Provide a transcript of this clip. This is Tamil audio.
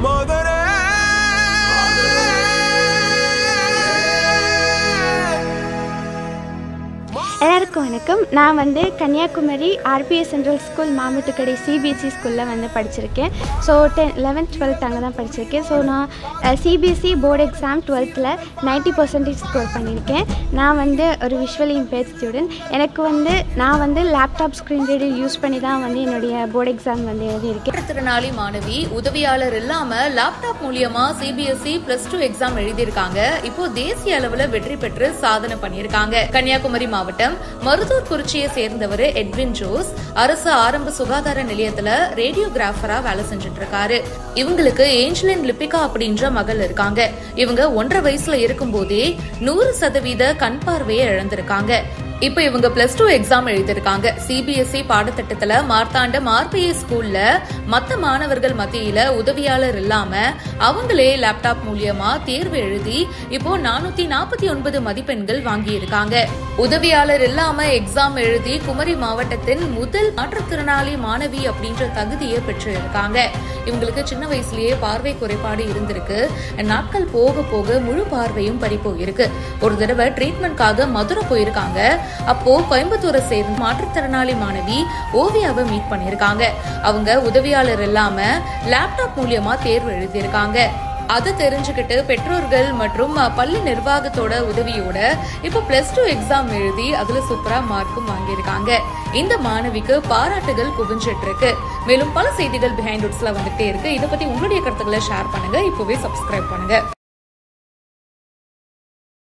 மதரே எல்லாருக்கும் வணக்கம் நான் வந்து Kanyakumari RPS central school Mamoottukadai CBSE ஸ்கூலில் வந்து படிச்சிருக்கேன் ஸோ டென் லெவன்த் டுவெல்த் அங்கே தான் படிச்சிருக்கேன் ஸோ நான் சிபிஎஸ்சி போர்டு எக்ஸாம் டுவெல்த்தில் நைன்ட்டி பர்சன்டேஜ் ஸ்கோர் பண்ணியிருக்கேன் நான் வந்து ஒரு விஷுவலி இம்பேர்ட் ஸ்டூடெண்ட் எனக்கு வந்து நான் வந்து லேப்டாப் ஸ்க்ரீன் ரீடர் யூஸ் பண்ணி தான் வந்து என்னுடைய போர்டு எக்ஸாம் வந்து எழுதியிருக்கேன் மாற்றுத்திறனாளி மாணவி உதவியாளர் இல்லாம லேப்டாப் மூலியமா சிபிஎஸ்இ பிளஸ் டூ எக்ஸாம் எழுதியிருக்காங்க இப்போ தேசிய அளவுல வெற்றி பெற்று சாதனை பண்ணியிருக்காங்க கன்னியாகுமரி மாவட்டம் மருதூர் குறிச்சியை சேர்ந்தவர் எட்வின் ஜோஸ் அரசு ஆரம்ப சுகாதார நிலையத்துல ரேடியோகிராஃபரா வேலை செஞ்சுட்டு இருக்காரு இவங்களுக்கு ஏஞ்சலின் லிபிகா அப்படின்ற மகள் இருக்காங்க இவங்க ஒன்றரை வயசுல இருக்கும்போதே நூறு சதவீத கண் பார்வையை இழந்திருக்காங்க இப்போ இவங்க பிளஸ் டூ எக்ஸாம் எழுதியிருக்காங்க சிபிஎஸ்இ பாடத்திட்டத்துல மார்த்தாண்டம் ஆர்பிஐ ஸ்கூல்ல மத்த மாணவர்கள் மத்தியில உதவியாளர் இல்லாம அவங்களே லேப்டாப் மூலியமா தேர்வு எழுதி இப்போ நானூத்தி நாற்பத்தி ஒன்பது மதிப்பெண்கள் வாங்கியிருக்காங்க உதவியாளர் இல்லாம எக்ஸாம் எழுதி குமரி மாவட்டத்தின் முதல் மாற்றுத்திறனாளி மாணவி அப்படின்ற தகுதியை பெற்றிருக்காங்க இவங்களுக்கு சின்ன வயசுலயே பார்வை குறைபாடு இருந்திருக்கு நாட்கள் போக போக முழு பார்வையும் பறி போயிருக்கு ஒரு தடவை ட்ரீட்மெண்ட்காக மதுரை போயிருக்காங்க அப்போ கோயம்புத்தூரை சேர்ந்த மாற்றுத்திறனாளி மாணவி ஓவியாவை மீட் பண்ணியிருக்காங்க அவங்க உதவியாளர் இல்லாம லேப்டாப் மூலியமா தேர்வு எழுதியிருக்காங்க அதை தெரிஞ்சுக்கிட்டு பெற்றோர்கள் மற்றும் அஹ், பள்ளி நிர்வாகத்தோட உதவியோட இப்போ பிளஸ் டூ எக்ஸாம் எழுதி அதுல சூப்பரா மார்க்கும் வாங்கியிருக்காங்க இந்த மாணவிக்கு பாராட்டுகள் குவிஞ்சிட்டு இருக்கு மேலும் பல செய்திகள் பிஹைண்ட் வந்துட்டே இருக்கு இதை பத்தி உங்களுடைய கருத்துக்களை ஷேர் பண்ணுங்க இப்போவே சப்ஸ்கிரைப் பண்ணுங்க